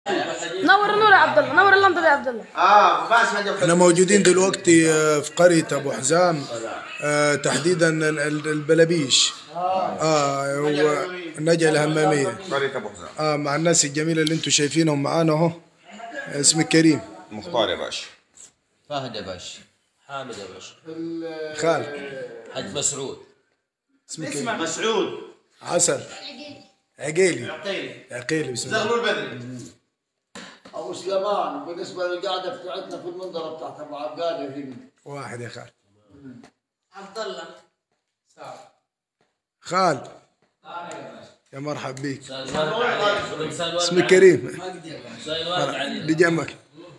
نور النور يا عبد الله نور اللمبه دي يا عبد الله اه بس حاجه احنا موجودين دلوقتي آه، في قرية ابو حزام آه، تحديدا ال- ال- البلابيش اه هو النجع الهمامية قرية ابو حزام اه مع الناس الجميلة اللي انتم شايفينهم معانا اهو اسمك كريم مختار يا باشا فهد يا باشا حامد يا باشا خال حج مسعود اسمك كريم مسعود عسل عقيلي عقيلي عقيلي بسم الله زغلول بدري ابو سليمان بالنسبه للقعده بتاعتنا في المنظره بتاعت ابو عباده هنا واحد يا خال عبد الله خال يا مرحب بيك سائل وارد علي سائل وارد اسمك علي. كريم سائل وارد علي بجنبك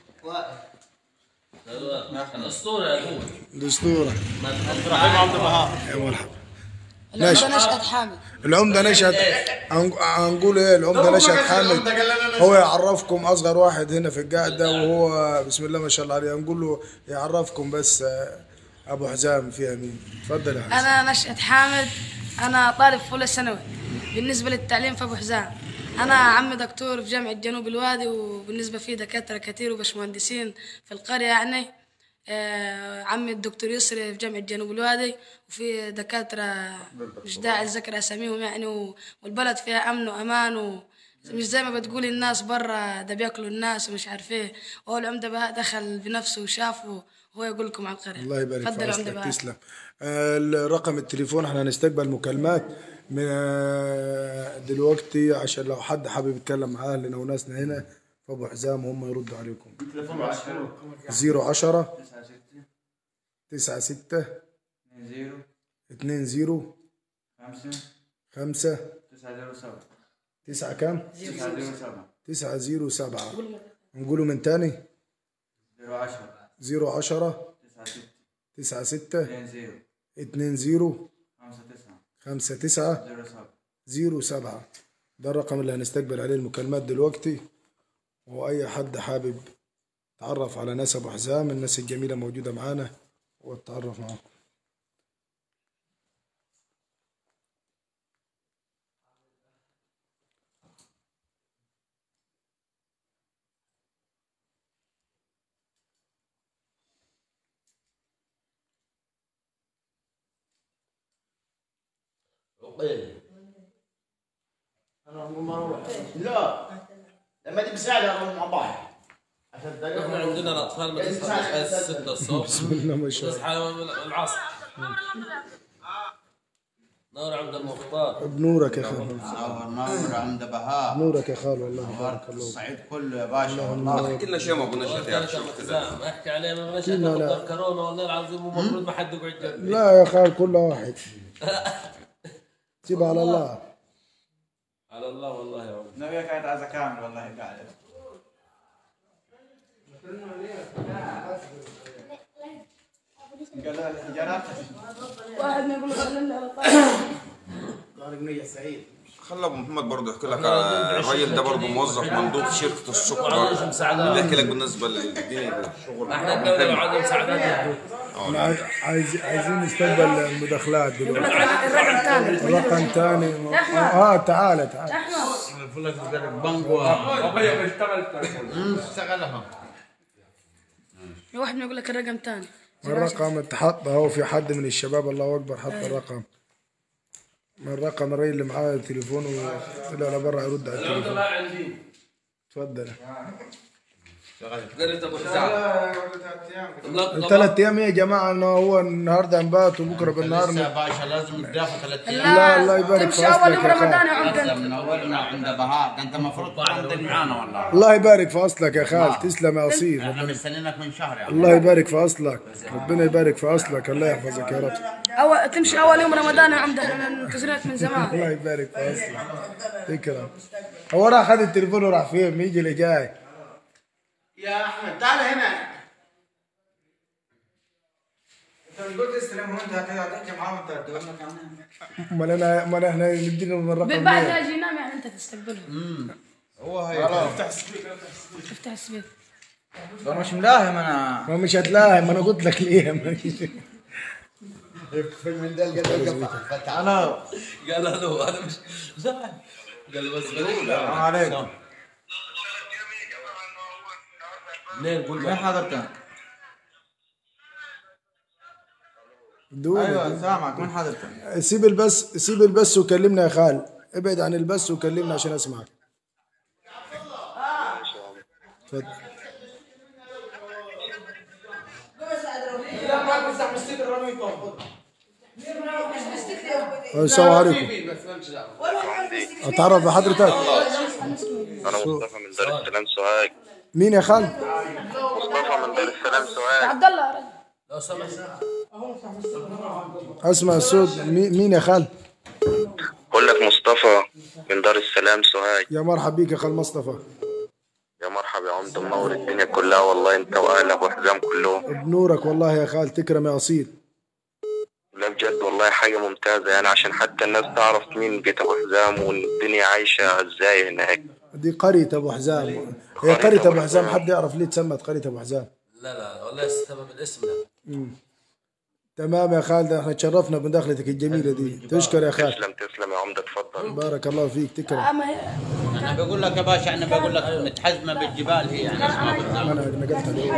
سائل وارد. الاسطوره يا اخوي دستورة ابراهيم عبد الوهاب يا مرحبا العمده نشأت حامد العمدة نشأت هن- هنقول ايه العمدة نشأت حامد هو يعرفكم اصغر واحد هنا في القعدة وهو بسم الله ما شاء الله عليه هنقول له يعرفكم بس آه، ابو حزام فيها مين تفضل يا حسن انا نشأت حامد انا طالب في اولى ثانوي بالنسبه للتعليم في ابو حزام انا عمي دكتور في جامعه جنوب الوادي وبالنسبه في دكاتره كثير وباشمهندسين في القريه يعني آه، عمي الدكتور يسري في جامعه جنوب الوادي وفي دكاتره مش داعي الذكر اساميهم يعني و- والبلد فيها امن وامان و مش زي ما بتقول الناس برا ده بياكلوا الناس ومش عارف ايه هو العمده بقى دخل بنفسه وشافه وهو يقول لكم على القريه الله يبارك اتفضل في يا عمده عمرك بقى تسلم آه، رقم التليفون احنا هنستقبل مكالمات من آه، دلوقتي عشان لو حد حابب يتكلم مع اهلنا وناسنا هنا فابو حزام هم يردوا عليكم 010 9 6 2 0 5 9 كام؟ 9 0 7 نقوله من تاني 0 10 9 6 2 0 5 9 0 7 ده الرقم اللي هنستقبل عليه المكالمات دلوقتي واي حد حابب يتعرف على ناس ابو حزام الناس الجميله موجوده معانا واتعرف معاكم عقيل لا لما دي مساعدة مع بعض عشان احنا عندنا الاطفال ما تصحى 6 الصبح بسم الله ما شاء الله تصحى العصر نور عند المختار بنورك يا خال نور نور عند بهاء نورك يا خال والله بارك بارك الله الصعيد كله يا باشا والله كلنا شيء ما قلنا شيء يا شيخ حزام احكي عليه ما بلاش لا، لا. دكتور كورونا والله العظيم المفروض ما حد يقعد جنبي لا يا خال كل واحد سيبها على الله على الله والله يا عم نبيك كانت عايزة كامل والله قاعدة قال لها الحجارات واحد ما يقول له كلمني على الطاوله خلى ابو محمد برضه يحكي لك على الراجل ده برضه موظف مندوب في شركه السكر وعايز مساعدات. بيحكي لك بالنسبه للدنيا الشغل احنا الدوله لو عندنا مساعدات يدوك. احنا عايز عايز- عايزين نستقبل المداخلات دلوقتي الرقم الثاني رقم ثاني اه تعالى تعالى واحد ما يقول لك الرقم الثاني الرقم اتحط اهو في حد من الشباب الله اكبر حط الرقم من الرقم الراجل اللي معاه تليفونه طلع لبرا يرد على التليفون ما عندي تفضل قريت ابو حزام اللقطة ثلاث ايام يا جماعه انه هو النهارده نبات وبكره بالنهار لسه يا باشا لازم تدافع ثلاث ايام لا الله يبارك في تمشي اول اصلك يوم يا رمضان خال يا عمده لسه منورنا عند بهاء ده انت المفروض تنزل معانا والله الله يبارك في اصلك يا خال تسلم يا اصيل احنا مستنيينك من شهر يا عم الله يبارك في اصلك ربنا يبارك في اصلك الله يحفظك يا رب أول تمشي اول يوم رمضان يا عمده احنا منتظرينك من زمان الله يبارك في اصلك تكرم هو راح خد التليفون وراح فين يجي اللي جاي يا احمد تعال هنا انت قلت استلمه انت هتحكي معاه وانت هتقول لك امال انا امال احنا ندينا من الرقم بعد ليه؟ ما يجي ينام يعني انت تستقبله هو هي افتح السبيل انا مش ملاهم انا ما مش هتلاقي ما انا قلت لك ليه ما تعالوا قال له انا مش زعل قال له بس بقول السلام عليكم منين قول وين حضرتك؟ دول ايوه سامعك وين حضرتك؟ سيب البث سيب البث وكلمنا يا خال ابعد عن البث وكلمنا عشان اسمعك اتفضل السلام عليكم اتعرف بحضرتك انا مصطفى من دار السلام سوهاج مين يا خال مصطفى من دار السلام سوهاج عبد الله يا رجل لو سمحت اسمع الصوت مين مين يا خال بقول لك مصطفى من دار السلام سوهاج يا مرحب بيك يا خال مصطفى يا مرحبا يا عمد منور الدنيا كلها والله انت واهلك وحزام كلهم بنورك والله يا خال تكرم يا اصيل لا بجد والله حاجة ممتازة يعني عشان حتى الناس تعرف مين بيت ابو حزام والدنيا عايشة ازاي هناك دي قرية ابو حزام هي قرية ابو حزام حد يعرف ليه تسمت قرية ابو حزام لا لا والله سبب الاسم لا تمام يا خالد احنا تشرفنا بمداخلتك الجميلة دي تشكر يا خالد تسلم تسلم يا عمدة اتفضل بارك الله فيك تكرم اما هي انا بقول لك يا باشا احنا بقول لك متحزمه بالجبال هي يعني اسمها بالضبط انا نقلت عليه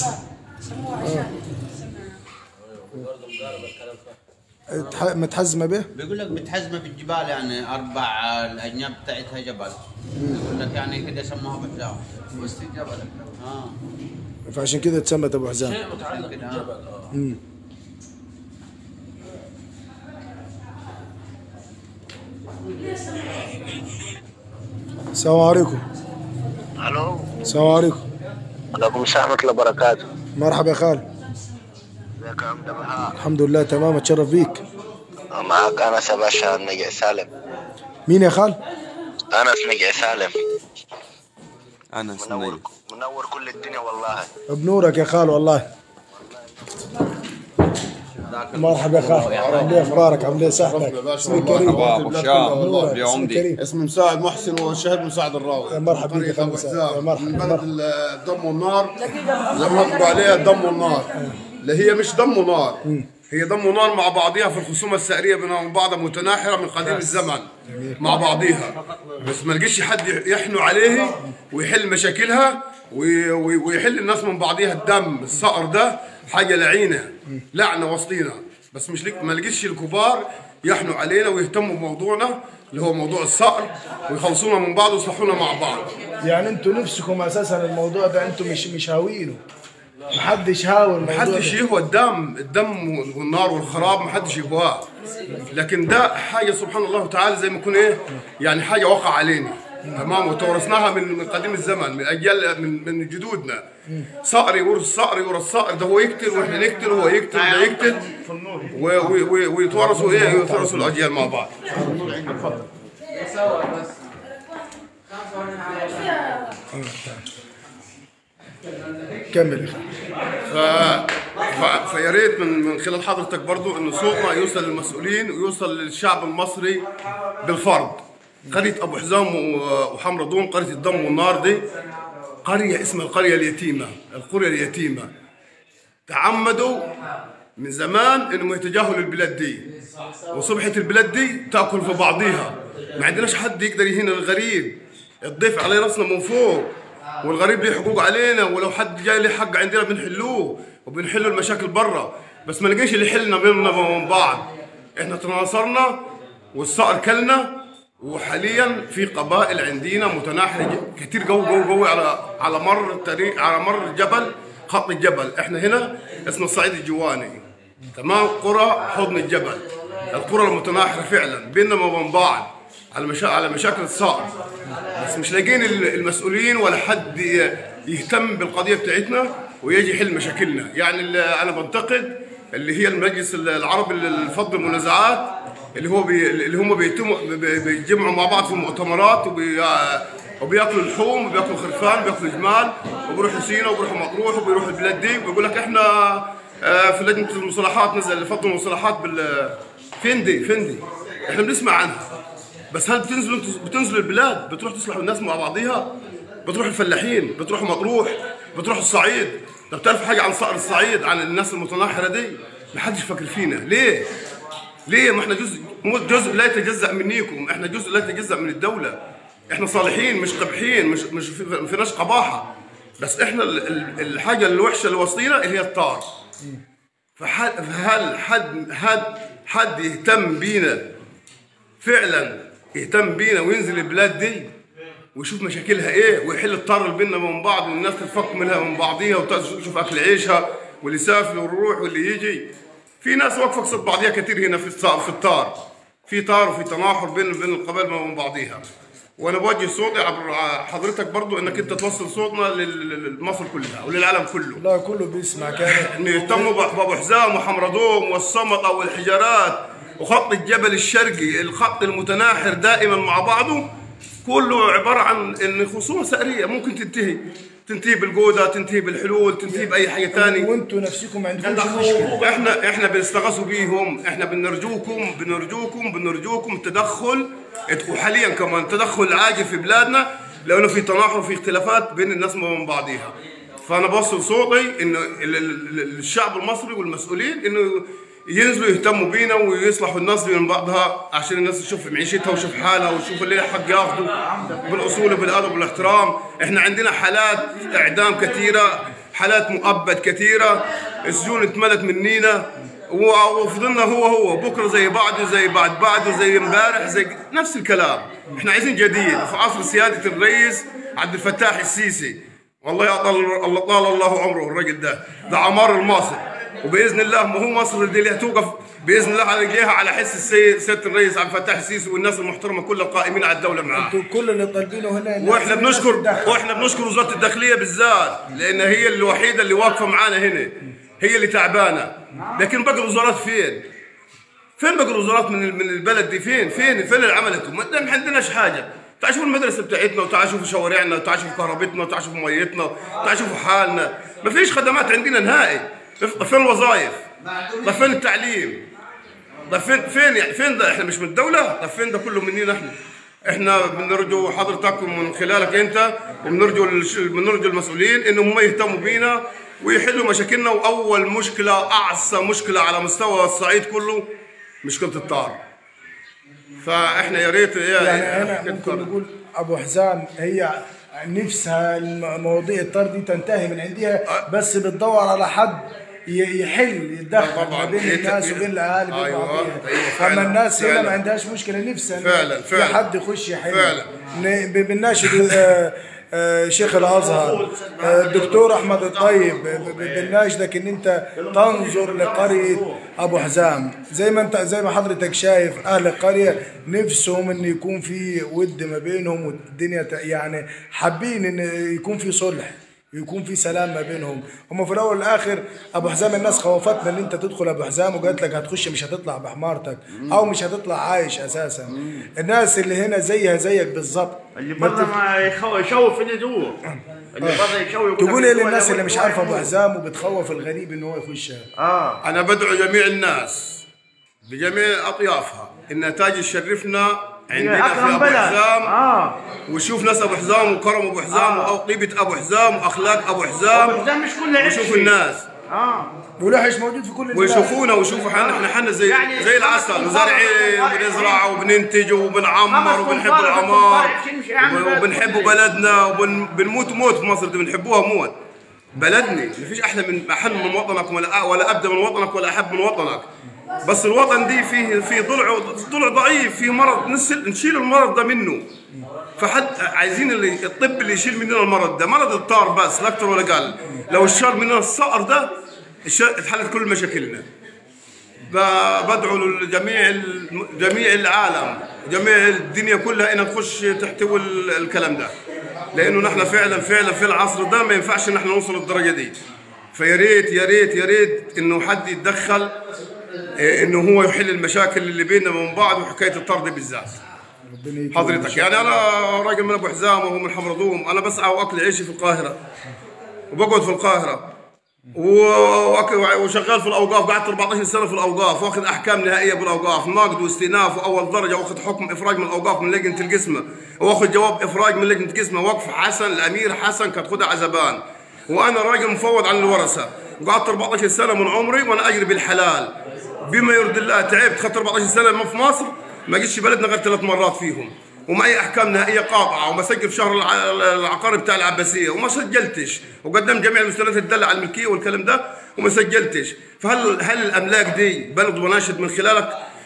اتح- متحزمة به بيقول لك متحزمه بالجبال يعني اربع الاجناب بتاعتها جبل بيقول لك يعني كده سموها بحزام وسط الجبل اه فعشان كده تسمت ابو حزام شيء متعلق كده بالجبل آه. اه السلام عليكم الو السلام عليكم عليكم السلام ورحمة الله وبركاته مرحبا يا خال ازيك يا عمدة بهاء الحمد لله تمام اتشرف بيك معك انس يا باشا نجع سالم مين يا خال انس نجع سالم انا منور سنين منور كل الدنيا والله بنورك يا خال والله مرحبا يا خال عامل ايه اخبارك عامل ايه صحتك اسمك كريم مرحبا ابو هشام نورك يا اسمك عمدي كريم اسمي مساعد محسن وشهد مساعد الراوي يا مرحبا بك يا قرية أبو خمسة. حزام. يا مرحبا. من بلد الدم والنار زي ما يقولوا عليها الدم والنار اللي هي مش دم ونار هي دم ونار مع بعضها في الخصومة السعرية بين بعضها متناحرة من قديم الزمن مع بعضها بس ما لقيش حد يحنو عليه ويحل مشاكلها وي- وي- ويحل الناس من بعضها الدم الصقر ده حاجة لعينة لعنة وسطينا بس مش لك ما لقيتش الكبار يحنوا علينا ويهتموا بموضوعنا اللي هو موضوع الصقر ويخلصونا من بعض ويصلحونا مع بعض يعني انتوا نفسكم اساسا الموضوع ده انتوا مش مش هاوينه محدش هاوي الموضوع محدش ده. يهوى الدم الدم والنار والخراب محدش يهواه لكن ده حاجه سبحان الله تعالى زي ما يكون ايه يعني حاجه وقع علينا تمام وتورثناها من من قديم الزمن من اجيال من من جدودنا صقر يورث صقر يورث صقر ده هو يقتل واحنا نقتل وهو يقتل وده يقتل و- و- و- ويتورثوا ايه يتورثوا الاجيال مع بعض كمل يا خال ف... ف... فيا ريت من من خلال حضرتك برضو ان صوتنا يوصل للمسؤولين ويوصل للشعب المصري بالفرض قرية ابو حزام و- وحمرضون قرية الدم والنار دي قرية اسمها القرية اليتيمة القرية اليتيمة تعمدوا من زمان انهم يتجاهلوا البلاد دي وصبحت البلاد دي تاكل في بعضيها ما عندناش حد يقدر يهين الغريب الضيف عليه راسنا من فوق والغريب له حقوق علينا ولو حد جاي له حق عندنا بنحلوه وبنحلوا المشاكل برا بس ما لقيش اللي يحلنا بيننا وبين بعض احنا تناصرنا والصقر كلنا وحاليا في قبائل عندنا متناحره ج- كتير قوي قوي قوي على على مر التاريخ على مر الجبل خط الجبل احنا هنا اسمه الصعيد الجواني تمام قرى حضن الجبل القرى المتناحره فعلا بيننا وبين بعض على مشا... على مشاكل الصقر بس مش لاقيين ال- المسؤولين ولا حد ي- يهتم بالقضيه بتاعتنا ويجي يحل مشاكلنا يعني ال- انا بنتقد اللي هي المجلس العربي للفض المنازعات اللي هو بي اللي هم بيتموا بي- بيتجمعوا مع بعض في مؤتمرات وبي وبياكلوا لحوم وبياكلوا خرفان وبياكلوا جمال وبيروحوا سينا وبيروحوا مطروح وبيروحوا البلاد دي وبيقول لك احنا آه، في لجنه المصطلحات نزل فض المصطلحات بال فين دي فين دي احنا بنسمع عنها بس هل بتنزلوا انتوا بتنزلوا البلاد بتروح تصلحوا الناس مع بعضيها بتروح الفلاحين بتروحوا مطروح بتروحوا الصعيد طب بتعرفوا حاجه عن صقر الصعيد عن الناس المتناحره دي ما حدش فاكر فينا ليه ليه ما احنا جزء مو جزء لا يتجزا منيكم احنا جزء لا يتجزا من الدوله احنا صالحين مش قبحين مش مش في- ما فيناش قباحه بس احنا ال- ال- الحاجه الوحشه اللي وصلنا اللي هي الطار فهل هل حد حد حد يهتم بينا فعلا يهتم بينا وينزل البلاد دي ويشوف مشاكلها ايه ويحل الطار اللي بيننا وبين بعض والناس تتفك منها من بعضيها وتشوف اكل عيشها واللي يسافر واللي يروح واللي يجي في ناس واقفه قصاد بعضيها كتير هنا في الص- في الطار في طار وفي تناحر بين بين القبائل ما بين بعضيها وانا بوجه صوتي عبر حضرتك برضو انك انت توصل صوتنا لل- لل- لمصر كلها وللعالم كله لا كله بيسمع كان انه يهتموا بأ- بابو حزام وحمردوم والسمطه والحجارات وخط الجبل الشرقي الخط المتناحر دائما مع بعضه كله عباره عن ان خصومه ساريه ممكن تنتهي تنتهي بالجوده تنتهي بالحلول تنتهي باي حاجه ثانيه وانتوا نفسكم ما عندكمش مشكله احنا احنا بنستغاثوا بيهم احنا بنرجوكم بنرجوكم بنرجوكم تدخل وحاليا كمان تدخل عاجل في بلادنا لانه في تناحر وفي اختلافات بين الناس وبين بعضيها فانا بوصل صوتي انه ال- ال- ال- الشعب المصري والمسؤولين انه ينزلوا يهتموا بينا ويصلحوا الناس من بعضها عشان الناس تشوف معيشتها وتشوف حالها وتشوف اللي حق ياخذوا بالاصول وبالادب والاحترام احنا عندنا حالات اعدام كثيره حالات مؤبد كثيره السجون اتملت منينا و- وفضلنا هو هو بكره زي بعده زي بعد بعده زي امبارح زي نفس الكلام احنا عايزين جديد في عصر سياده الرئيس عبد الفتاح السيسي والله اطال الله طال الله عمره الراجل ده ده عمار الماصر وباذن الله ما هو مصر دي اللي هتوقف باذن الله على رجليها على حس السيد سياده الرئيس عبد الفتاح السيسي والناس المحترمه كلها القائمين على الدوله معاه انتوا كل اللي طالبينه هنا إن واحنا الناس بنشكر تتدخل. واحنا بنشكر وزاره الداخليه بالذات لان هي الوحيده اللي واقفه معانا هنا هي اللي تعبانه لكن باقي الوزارات فين؟ فين باقي الوزارات من من البلد دي فين؟ فين فين اللي عملته؟ ما ما عندناش حاجه تعال شوفوا المدرسه بتاعتنا وتعال شوفوا شوارعنا وتعال شوفوا كهربتنا وتعال شوفوا ميتنا وتعال شوفوا حالنا ما فيش خدمات عندنا نهائي طب فين الوظائف؟ طب فين التعليم؟ طب فين فين يعني فين ده احنا مش من الدوله؟ طب فين ده كله مننا احنا؟ احنا بنرجو حضرتك من خلالك انت بنرجو الش- بنرجو المسؤولين انهم هم يهتموا بينا ويحلوا مشاكلنا واول مشكله اعصى مشكله على مستوى الصعيد كله مشكله الطار. فاحنا يا ريت يعني انا ممكن نقول ابو حزام هي نفسها الم- مواضيع الطار دي تنتهي من عندها بس بتدور على حد ي- يحل يتدخل طبعاً. ما بين هي الناس تبقى- وبين الاهالي بين أيوة، بعضيها. أيوة، فعلاً، اما الناس هنا فعلاً. ما عندهاش مشكله نفسها إن فعلاً، في فعلاً. حد يخش يحل فعلاً. ن- ب- بنناشد آه، آه، شيخ الازهر آه، الدكتور احمد الطيب ب- ب- بنناشدك ان انت تنظر لقريه ابو حزام زي ما انت زي ما حضرتك شايف اهل القريه نفسهم ان يكون في ود ما بينهم والدنيا ت- يعني حابين ان يكون في صلح يكون في سلام ما بينهم هم في الاول والاخر ابو حزام الناس خوفتنا ان انت تدخل ابو حزام وقالت لك هتخش مش هتطلع بحمارتك او مش هتطلع عايش اساسا الناس اللي هنا زيها زيك بالظبط اللي ما برا ما يخو- يشوف اللي جوا اللي برا يشوف يقول تقول لك ايه جوا للناس لو اللي مش جوا عارفه ابو يموت. حزام وبتخوف الغريب ان هو يخش اه انا بدعو جميع الناس بجميع اطيافها انها تاجي تشرفنا عندنا في اكرم ابو بلد حزام اه وشوف ناس ابو حزام وكرم ابو حزام وطيبه ابو حزام واخلاق ابو حزام أبو حزام مش كله وشوف عشري. الناس اه ولحش موجود في كل البلاد. ويشوفونا ويشوفوا حنا احنا حنا زي يعني زي العسل خمس وزارعين تنفار وبنزرع وبننتج وبنعمر خمس وبنحب تنفار في العمار التنفار يمشي يعمل بلد. وبنحب بلدنا وبنموت موت في مصر دي بنحبوها موت بلدني مفيش احلى من احن من وطنك ولا ولا ابدا من وطنك ولا احب من وطنك بس الوطن دي فيه فيه ضلع ضلع ضعيف فيه مرض نسل نشيل المرض ده منه فحد عايزين اللي الطب اللي يشيل مننا المرض ده مرض الطار بس لا اكثر ولا اقل لو شال مننا الصقر ده الش- اتحلت كل مشاكلنا ب- بدعو لجميع الم- جميع العالم جميع الدنيا كلها انها تخش تحتوي ال- الكلام ده لانه نحن فعلا فعلا في العصر ده ما ينفعش ان احنا نوصل للدرجه دي فيا ريت يا ريت يا ريت انه حد يتدخل إيه، انه هو يحل المشاكل اللي بيننا وبين بعض وحكايه الطرد بالذات ربنا يكرمك. حضرتك يعني انا راجل من ابو حزام وهو من حمرضوم انا بسعى واكل عيشي في القاهره وبقعد في القاهره و- وأك- وشغال في الاوقاف قعدت 14 سنه في الاوقاف واخذ احكام نهائيه بالاوقاف ناقد واستئناف واول درجه واخذ حكم افراج من الاوقاف من لجنه القسمه واخذ جواب افراج من لجنه القسمه وقف حسن الامير حسن كانت خدها عزبان وانا راجل مفوض عن الورثه وقعدت 14 سنه من عمري وانا اجري بالحلال بما يرضي الله تعبت اخذت 14 سنه ما في مصر ما جيتش بلدنا غير ثلاث مرات فيهم ومعي احكام نهائيه قاطعه ومسجل في شهر الع- العقاري بتاع العباسيه وما سجلتش وقدمت جميع المستندات الداله على الملكيه والكلام ده وما سجلتش فهل هل الاملاك دي بلد وناشد من خلالك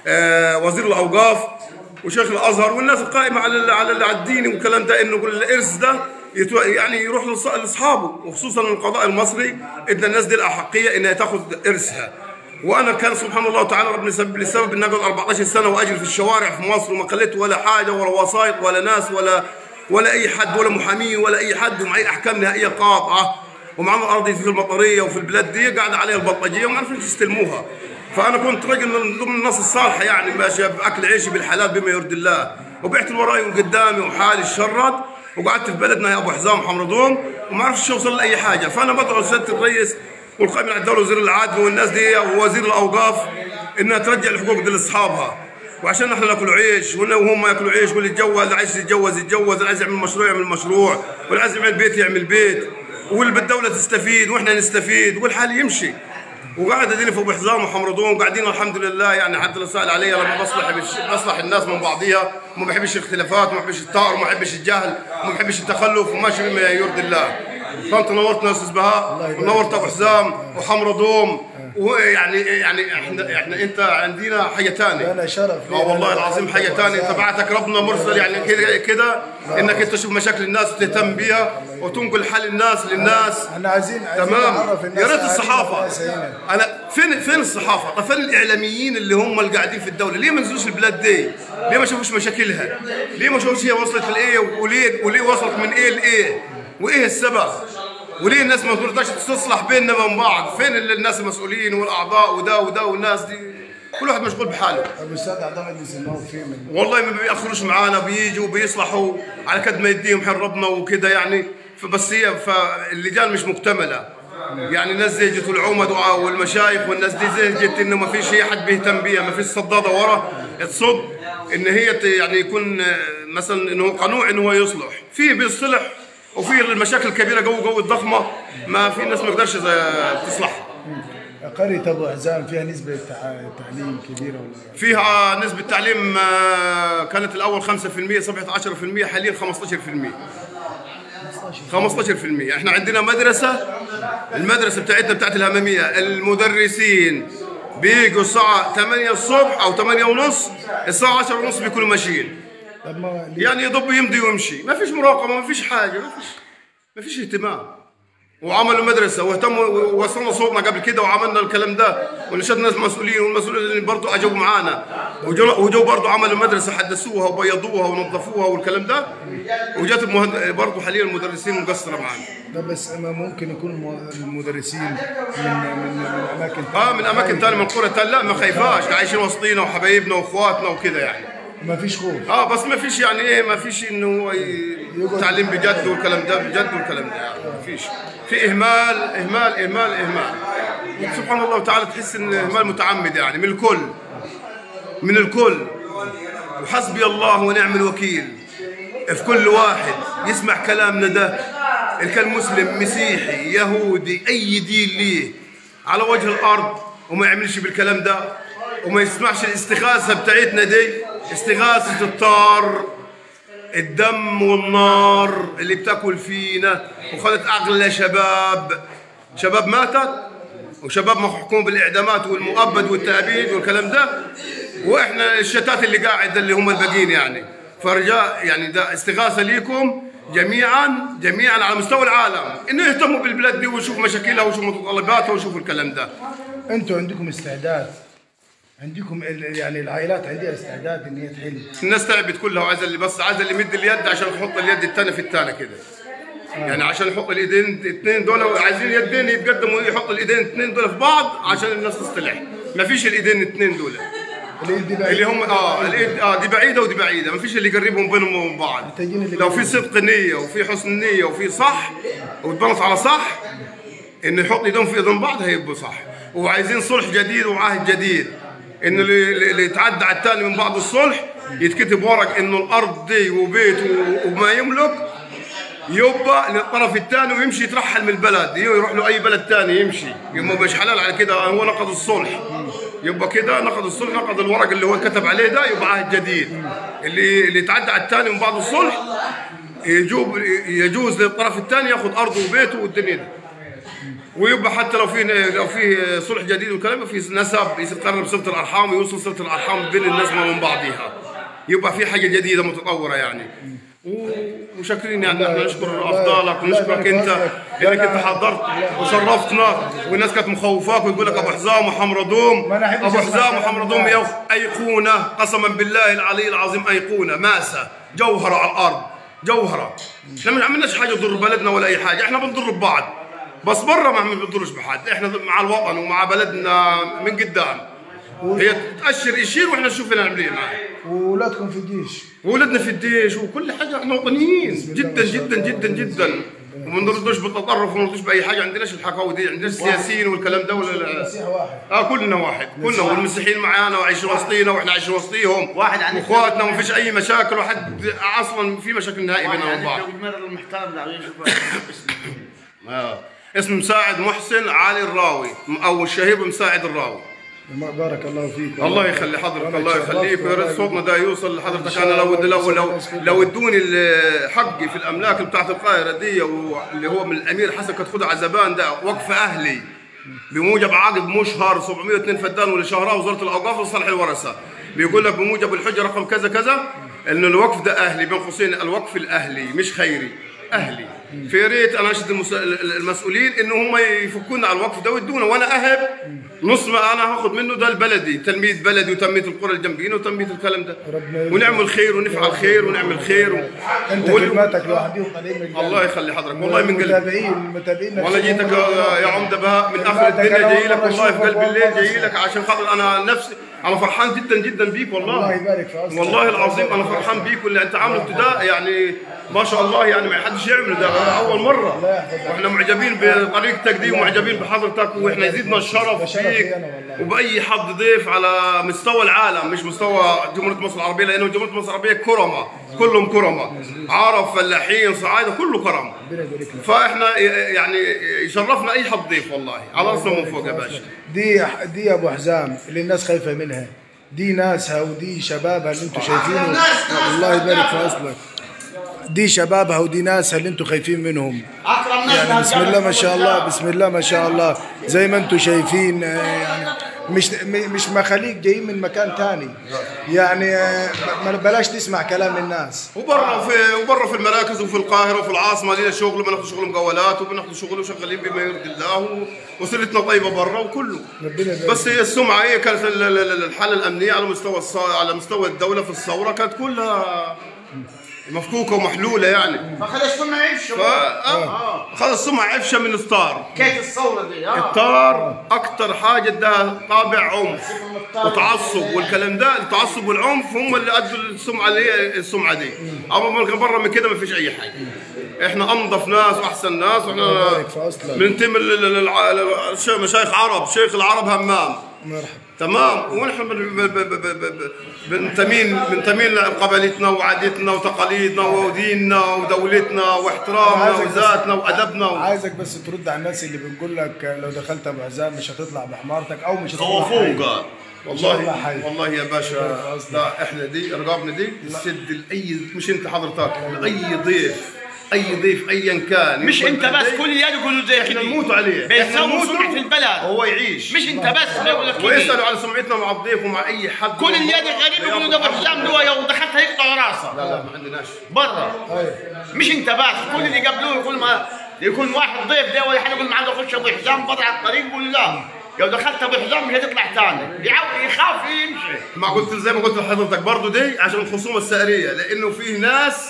آه وزير الاوقاف وشيخ الازهر والناس القائمه على ال- على ال- على الدين والكلام ده انه الارث ده يتو- يعني يروح لص- لاصحابه وخصوصا القضاء المصري ادى الناس دي الاحقيه انها تاخذ ارثها وانا كان سبحان الله تعالى ربنا يسبب لي السبب ان اقعد 14 سنه واجري في الشوارع في مصر وما خليت ولا حاجه ولا وسايط ولا ناس ولا ولا اي حد ولا محامين ولا اي حد ومعي احكام نهائيه قاطعه ومعنا الارض في المطريه وفي البلاد دي قاعده عليها البلطجيه وما عرفوش يستلموها فانا كنت رجل من ضمن الناس الصالحه يعني ماشي باكل عيشي بالحلال بما يرضي الله وبعت اللي وراي وقدامي وحالي الشرد وقعدت في بلدنا يا ابو حزام حمردون وما عرفتش اوصل لاي حاجه فانا بدعو سياده الرئيس والقائم على الدوله وزير العدل والناس دي ووزير الاوقاف انها ترجع الحقوق دي لاصحابها وعشان احنا ناكل عيش وهن- وهم ياكلوا عيش واللي يتجوز اللي عايز يتجوز يتجوز اللي عايز يعمل مشروع يعمل مشروع واللي عايز يعمل بيت يعمل بيت واللي بالدوله تستفيد واحنا نستفيد والحال يمشي وقاعد اديني في ابو حزام وحمردون قاعدين الحمد لله يعني حتى اللي سال علي لما بصلح بش- بصلح الناس من بعضيها وما بحبش الاختلافات وما بحبش الطار وما بحبش الجهل وما بحبش التخلف وماشي بما يرضي الله فانت نورتنا يا استاذ بهاء ونورت ابو حزام وحمردوم ويعني يعني احنا احنا انت عندنا حاجه ثانيه انا شرف اه والله العظيم حاجه ثانيه تبعتك ربنا مرسل يعني كده كده انك انت تشوف مشاكل الناس وتهتم بيها وتنقل حل الناس للناس احنا عايزين عايزين تمام نعرف الناس يا ريت أهالينا الصحافه الناس هنا. انا فين فين الصحافه؟ طب فين الاعلاميين اللي هم اللي قاعدين في الدوله؟ ليه ما نزلوش البلاد دي؟ ليه ما شافوش مشاكلها؟ ليه ما شافوش هي وصلت لايه وليه وليه وصلت من ايه لايه؟ وايه السبب؟ وليه الناس ما تقدرش تصلح بيننا وبين بعض؟ فين ال- الناس المسؤولين والاعضاء وده وده والناس دي؟ كل واحد مشغول بحاله. الاستاذ اعضاء مجلس النواب فين من والله ما بيأخروش معانا بيجوا بيصلحوا على قد ما يديهم حل ربنا وكده يعني فبس هي فاللجان مش مكتمله يعني الناس زهجت والعمد والمشايخ والناس دي زهجت انه ما فيش اي حد بيهتم بيها ما فيش صداده ورا تصد ان هي ت- يعني يكون آه، مثلا انه قنوع انه هو يصلح في بيصلح وفي المشاكل الكبيره جو جو الضخمه ما في ناس ما تقدرش آه، تصلحها قرية ابو حزام فيها نسبة تع- تعليم كبيرة ولا فيها نسبة تعليم آه، كانت الأول 5% صبحت 10% حاليا 15% 15% احنا عندنا مدرسة المدرسة بتاعتنا بتاعت الهمامية المدرسين بيجوا الساعة 8 الصبح أو 8 ونص الساعة 10 ونص بيكونوا ماشيين طب ما ليه؟ يعني يضب يمضي ويمشي ما فيش مراقبة ما فيش حاجة ما فيش ما فيش اهتمام وعملوا مدرسه واهتموا ووصلنا صوتنا قبل كده وعملنا الكلام ده ونشدنا ناس مسؤولين والمسؤولين برضه اجوا معانا وجو وجو برضه عملوا مدرسه حدثوها وبيضوها ونظفوها والكلام ده وجات المهند... برضه حاليا المدرسين مقصره معانا ده بس ما ممكن يكون الم- المدرسين من من من اماكن اه من اماكن ثانيه من قرى ثانيه لا ما خايفاش عايشين وسطينا وحبايبنا واخواتنا وكده يعني ما فيش خوف اه بس ما فيش يعني ايه ما فيش انه هو ي- تعليم بجد والكلام ده بجد والكلام ده يعني ما فيش في اهمال اهمال اهمال اهمال سبحان الله تعالى تحس ان اهمال متعمد يعني من الكل من الكل وحسبي الله ونعم الوكيل في كل واحد يسمع كلامنا ده إن كان مسلم مسيحي يهودي اي دين ليه على وجه الارض وما يعملش بالكلام ده وما يسمعش الاستغاثه بتاعتنا دي استغاثه الطار الدم والنار اللي بتاكل فينا وخذت اغلى شباب شباب ماتت وشباب محكوم بالاعدامات والمؤبد والتأبيد والكلام ده واحنا الشتات اللي قاعد اللي هم الباقيين يعني فرجاء يعني ده استغاثه ليكم جميعا جميعا على مستوى العالم انه يهتموا بالبلاد دي ويشوفوا مشاكلها ويشوفوا متطلباتها ويشوفوا الكلام ده انتوا عندكم استعداد عندكم ال- يعني العائلات عندها استعداد ان هي تحل الناس تعبت كلها وعايزه اللي بس عايزه اللي يمد اليد عشان يحط اليد الثانيه في الثانيه كده يعني عشان يحط الايدين الاثنين دول عايزين يدين يتقدموا يحط الايدين الاثنين دول في بعض عشان الناس تصطلح ما فيش الايدين الاثنين دول الايد دي اللي هم اه الايد اه دي بعيده ودي بعيده ما فيش اللي يقربهم بينهم وبين بعض محتاجين اللي لو في صدق نيه وفي حسن نيه وفي صح وتبنط على صح ان يحط ايدهم في ايدين بعض هيبقوا صح وعايزين صلح جديد وعهد جديد ان اللي, اللي يتعدى على الثاني من بعد الصلح يتكتب ورق انه الارض دي وبيته وما يملك يبقى للطرف الثاني ويمشي يترحل من البلد يروح له اي بلد ثاني يمشي يبقى مش حلال على كده هو نقض الصلح يبقى كده نقض الصلح نقض الورق اللي هو كتب عليه ده يبقى عهد جديد اللي اللي يتعدى على الثاني من بعد الصلح يجوب يجوز للطرف الثاني ياخذ ارضه وبيته والدنيا دي ويبقى حتى لو في لو في صلح جديد وكلام في نسب يقرب صله الارحام ويوصل صله الارحام بين الناس من بعضها يبقى في حاجه جديده متطوره يعني و- وشاكرين يعني احنا نشكر افضالك ونشكرك انت انك انت حضرت وشرفتنا والناس كانت مخوفاك ويقول لك ابو حزام وحمردوم ما أنا أحبش ابو أسمع حزام كلام وحمردوم الناس. يوف ايقونه قسما بالله العلي العظيم ايقونه ماسه جوهره على الارض جوهره احنا ما عملناش حاجه تضر بلدنا ولا اي حاجه احنا بنضر ببعض بس برا ما بنضرش بحد احنا مع الوطن ومع بلدنا من قدام هي تاشر يشير واحنا نشوف احنا نعمل ايه معاه واولادكم في الجيش وولدنا في الجيش وكل حاجه احنا وطنيين جدا جدا جدا جدا وما نردوش بالتطرف وما نردوش باي حاجه عندناش الحكاوي دي عندناش سياسيين والكلام ده ولا لا مسيح واحد اه كلنا واحد كلنا والمسيحيين معانا وعايشين وسطينا واحنا عايشين وسطيهم واحد عن واخواتنا وما فيش اي مشاكل وحد اصلا في مشاكل نهائي بيننا وبين بعض المرة المحترم ده يشوف آه. اسم مساعد محسن علي الراوي او الشهير بمساعد الراوي بارك الله فيك الله يخلي حضرتك والله الله تشرفت يخليك ويا ريت والله. صوتنا ده يوصل لحضرتك إن شاء انا لو الله لو يوصل لو, للناس كلها. لو ادوني ال- حقي في الاملاك بتاعت القاهره دي واللي هو من الامير حسن كتخد عزبان ده وقف اهلي بموجب عقد مشهر 702 فدان واللي شهرها وزاره الاوقاف وصالح الورثه بيقول لك بموجب الحجه رقم كذا كذا ان الوقف ده اهلي بين قوسين الوقف الاهلي مش خيري اهلي في ريت اناشد المس... المسؤولين ان هم يفكونا على الوقف ده ويدونا وانا اهب نص ما انا هاخد منه ده البلدي تنميه بلدي وتنميه القرى الجنبيين وتنميه الكلام ده ربنا يرزقك. ونعمل خير ونفعل خير ونعمل خير و... انت وال- كلماتك لوحدهم طالعين من الله يخلي حضرتك والله من قلبي المتابعين المتابعين والله نفسهم جيتك هم- يا- يا عمده بهاء من اخر كلماتك الدنيا أنا جاي لك أول مرة والله في قلب أشوفك الليل والله جاي لك عشان خاطر انا نفسي انا فرحان جدا جدا بيك والله الله يبارك في عصرك. والله العظيم انا فرحان بيك واللي انت عامله ابتداء يعني ما شاء الله يعني ما حدش يعمل ده اول مره الله يحفظك. واحنا معجبين بطريقتك دي ومعجبين بحضرتك واحنا يزيدنا الشرف ده شرف فيك لي أنا والله. وباي حد ضيف على مستوى العالم مش مستوى جمهوريه مصر العربيه لانه جمهوريه مصر العربيه كرمه كلهم كرمه عرب فلاحين صعايده كله كرم ربنا يبارك لك فاحنا يعني يشرفنا اي حد ضيف والله على راسنا من فوق يا باشا دي دي يا ابو حزام اللي الناس خايفه منها دي ناسها ودي شبابها اللي انتم شايفينه الله يبارك في اصلك دي شبابها ودي ناسها اللي انتم خايفين منهم اكرم ناس يعني بسم الله ما شاء الله بسم الله ما شاء الله زي ما انتم شايفين آه، يعني مش م- مش مخاليق جايين من مكان تاني يعني آه، ما بلاش تسمع كلام الناس وبرا في وبرا في المراكز وفي القاهره وفي العاصمه لنا شغل بناخذ شغل مقاولات وبناخذ شغل وشغالين بما يرضي الله و- وسيرتنا طيبه برا وكله ربنا يبارك بس هي السمعه هي كانت ال- ال- ال- الحاله الامنيه على مستوى الص- على مستوى الدوله في الثوره كانت كلها مفكوكه ومحلوله يعني فخلص كنا نعيش ف آه، خذ السمعه عفشه من الستار كيف الثورة دي اه التار اكتر حاجه ده طابع عنف وتعصب والكلام ده التعصب والعنف هم اللي ادوا السمعه اللي هي السمعه دي اما من برا من كده ما فيش اي حاجه احنا انظف ناس واحسن ناس واحنا يبارك في أصلك. بننتمي لل- للع- للش- مشايخ عرب شيخ العرب همام مرحبا تمام ونحن بن- ب- ب- ب- ب- ب- بنتمين بنتمين لقبلتنا وعادتنا وتقاليدنا وديننا ودولتنا واحترامنا عايزك بس- وذاتنا وادبنا و... عايزك بس ترد على الناس اللي بنقول لك لو دخلت ابو حزام مش هتطلع بحمارتك او مش هتطلع حي. خوفوقا إن شاء الله والله حي. والله يا باشا لا احنا دي رقابنا دي تسد لاي مش انت حضرتك لاي ضيف اي ضيف ايا كان مش يدخل انت بس بلدي، كل اللي يقولوا زي احنا كده نموت عليه احنا بيسووا نموت سمعة في البلد هو يعيش مش انت بس اللي يقول لك كده ويسالوا عن سمعتنا مع الضيف ومع اي حد كل اللي غريب يقولوا ده ابو حزام ده لو دخلت هيقطع راسك لا لا ما عندناش برا أيوة. مش انت بس كل اللي قبلوه يقول ما يكون واحد ضيف ده ولا حد يقول معاه اخش ابو حزام برا على الطريق يقول لا لو دخلت ابو حزام مش هتطلع ثاني يعاود يخاف يمشي ما قلت زي ما قلت لحضرتك برضه دي عشان الخصومه السائريه لانه فيه ناس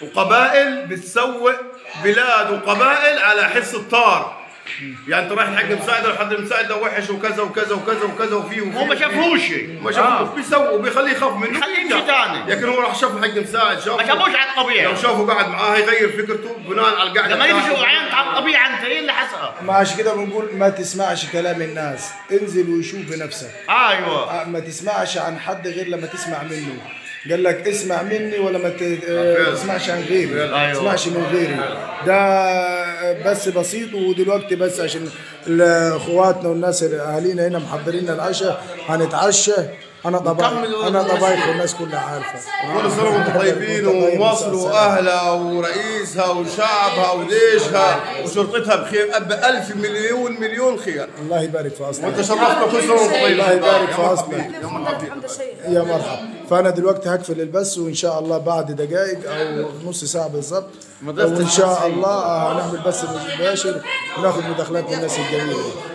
وقبائل بتسوق بلاد وقبائل على حس الطار يعني انت رايح حق مساعده لحد مساعده وحش وكذا وكذا وكذا وكذا وفيه وفيه هو ما شافوش ما شافوش بيسووا بيخليه يخاف منه يخليه يمشي تاني. لكن هو راح شاف حق مساعد شافه ما شافوش على الطبيعي لو شافه قاعد معاه هيغير فكرته بناء على القعده لما بتاعته. يمشوا عينت على الطبيعه انت ايه اللي حصل؟ ما عشان كده بنقول ما تسمعش كلام الناس انزل وشوف بنفسك ايوه آه، ما تسمعش عن حد غير لما تسمع منه قال لك اسمع مني ولا ما ت- آه، تسمعش عن غيري ما أيوة. تسمعش من غيري ده بس بسيط ودلوقتي بس عشان ال- اخواتنا والناس اللي اهالينا هنا محضرين لنا العشاء هنتعشى انا طبايخ نكمل انا ونخلص. طبايخ والناس كلها عارفه كل سنه وانتم طيبين ومصر واهلها ورئيسها وشعبها وديشها وشرطتها بخير بألف مليون مليون خير الله يبارك في اصلك وانت شرفتنا كل سنه وانتم طيبين الله يبارك في يا مرحبا اصلك بيك، يا مرحبا بيك. يا مرحبا فانا دلوقتي هقفل البث وان شاء الله بعد دقائق او نص ساعه بالظبط وان شاء الله هنعمل بث مباشر وناخد مداخلات من الناس الجميله